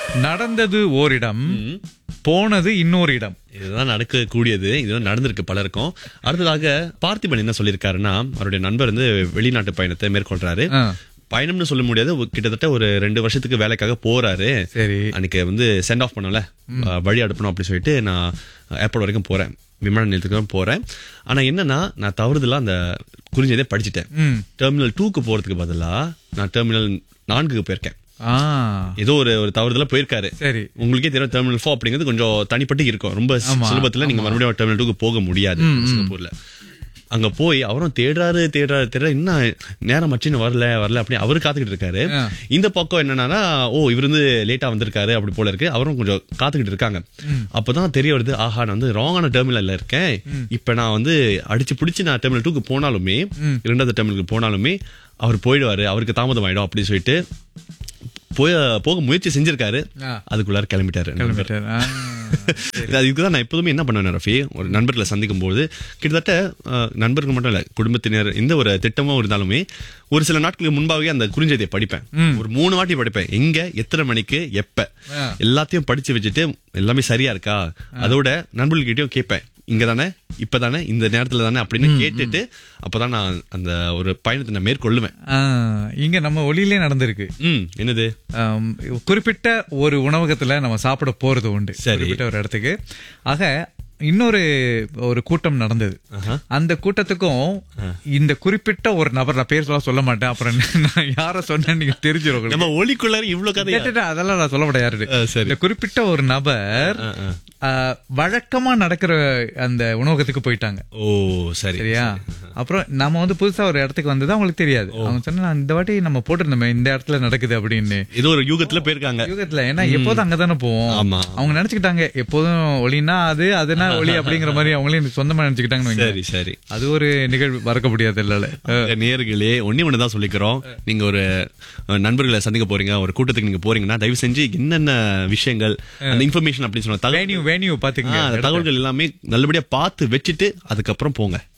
நடந்தது ஓரிடம் போனது இன்னொரு இடம் இதுதான் நடக்கக்கூடியது இதுதான் நடந்திருக்கு பலருக்கும் அடுத்ததாக பார்த்திபன் என்ன சொல்லியிருக்காருன்னா அவருடைய நண்பர் வந்து வெளிநாட்டு பயணத்தை மேற்கொள்றாரு ஆ, பயணம்னு சொல்ல முடியாது ஒரு- கிட்டத்தட்ட ஒரு ரெண்டு வருஷத்துக்கு வேலைக்காக போறாரு சரி அன்னைக்கு வந்து சென்ட் ஆஃப் பண்ணல அஹ், வழி அனுப்பணும் அப்படின்னு சொல்லிட்டு நான் ஏர்போர்ட் வரைக்கும் போறேன் விமான நிலையத்துக்கு தான் போறேன் ஆனா என்னன்னா நான் தவறுதலா அந்த குறிஞ்சதே படிச்சுட்டேன் ம் டெர்மினல் டூக்கு போறதுக்கு பதிலா நான் டெர்மினல் நான்குக்கு போயிருக்கேன் ஆ ஏதோ ஒரு ஒரு தவறுதலா போயிருக்காரு சரி உங்களுக்கே தெரியும் டெர்மினல் ஃபோர் அப்படிங்கிறது கொஞ்சம் தனிப்பட்டு இருக்கும் ரொம்ப ஆமா, சுலபத்துல நீங்க மறுபடியும் டெர்மினல் டூக்கு போக முடியாது சிங்கப்பூர்ல அங்க போய் அவரும் தேடுறாரு தேடுறாரு தேடுறாரு இன்னும் நேரம் மச்சின்னு வரல வரல அப்படி அவரு காத்துக்கிட்டு இருக்காரு ஆ. இந்த பக்கம் என்னன்னா ஓ இவர் வந்து லேட்டா வந்திருக்காரு அப்படி போல இருக்கு அவரும் கொஞ்சம் காத்துக்கிட்டு இருக்காங்க அப்பதான் தெரிய வருது ஆஹா நான் வந்து ராங்கான டெர்மினல்ல இருக்கேன் இப்ப நான் வந்து அடிச்சு பிடிச்சு நான் டெர்மினல் டூக்கு போனாலுமே இரண்டாவது டெர்மினலுக்கு போனாலுமே அவர் போயிடுவாரு அவருக்கு தாமதம் ஆயிடும் அப்படின்னு சொல்லிட்டு போய் போக முயற்சி செஞ்சிருக்காரு ஆ. அதுக்குள்ளார கிளம்பிட்டாரு கிளம்பிட்டார் ஆ, அதுக்கு தான் நான் எப்போதுமே என்ன பண்ணுவேன் ரஃபி ஒரு நண்பர்களை சந்திக்கும் போது கிட்டத்தட்ட அஹ், நண்பர்கள் மட்டும் இல்ல குடும்பத்தினர் எந்த ஒரு திட்டமும் இருந்தாலுமே ஒரு சில நாட்களுக்கு முன்பாகவே அந்த குறிஞ்செய்தியை படிப்பேன் ஒரு மூணு வாட்டி படிப்பேன் எங்க எத்தனை மணிக்கு எப்ப ஆ. எல்லாத்தையும் படிச்சு வச்சுட்டு எல்லாமே சரியா இருக்கா அதோட நண்பர்கள்கிட்டயும் கேட்பேன் இங்க தானே இப்பதானே இந்த நேரத்துல தானே அப்படின்னு கேட்டுட்டு அப்பதான் நான் அந்த ஒரு பயணத்தை நான் மேற்கொள்ளுவேன் ஆ, இங்க நம்ம ஒளியிலே நடந்திருக்கு ம் என்னது ஆம், குறிப்பிட்ட ஒரு உணவகத்துல நம்ம சாப்பிட போறது உண்டு சரி. குறிப்பிட்ட ஒரு இடத்துக்கு ஆக இன்னொரு ஒரு கூட்டம் நடந்தது ஆஹா. அந்த கூட்டத்துக்கும் இந்த குறிப்பிட்ட ஒரு நபர் நான் பேர் சொல்ல சொல்ல மாட்டேன் அப்புறம் நான் யார சொன்னேன்னு நீங்க தெரிஞ்சிடும் உங்களுக்கு. நம்ம ஒளிக்குள்ளார இவ்வளவு கதை கேட்டுட்டா, அதெல்லாம் நான் சொல்ல மாட்டேன் யாரு ஆ, சரி. இந்த குறிப்பிட்ட ஒரு நபர் ஆ, வழக்கமா நடக்கிற அந்த உணவகத்துக்கு போயிட்டாங்க ஓ சரி சரியா அப்புறம் நம்ம வந்து புதுசா ஒரு இடத்துக்கு வந்தது அவங்களுக்கு தெரியாது அவங்க சொன்னா இந்த வாட்டி நம்ம போட்டிருந்தோமே இந்த இடத்துல நடக்குது அப்படின்னு ஏதோ ஒரு யூகத்துல போயிருக்காங்க யுகத்துல ஏன்னா எப்போதும் அங்கதானே போவோம் ஆமா. அவங்க நினைச்சுக்கிட்டாங்க எப்போதும் ஒளினா அது அதுனா ஒளி அப்படிங்கிற மாதிரி அவங்களே சொந்தமா நினைச்சுக்கிட்டாங்கன்னு வைங்க. சரி சரி அது ஒரு நிகழ்வு மறக்க முடியாது இல்ல நேர்களே ஒண்ணே ஒண்ணு தான் சொல்லிக்கிறோம் நீங்க ஒரு அஹ், நண்பர்களை சந்திக்க போறீங்க ஒரு கூட்டத்துக்கு நீங்க போறீங்கன்னா தயவு செஞ்சு என்னென்ன விஷயங்கள் அந்த இன்ஃபர்மேஷன் அப்படின்னு சொன்ன தகவல் வேன்யூ வேன்யூ ஆ, பாத்துக்கங்க அந்த தகவல்கள் எல்லாமே நல்லபடியா பார்த்து வச்சுட்டு அதுக்கப்புறம் போங்க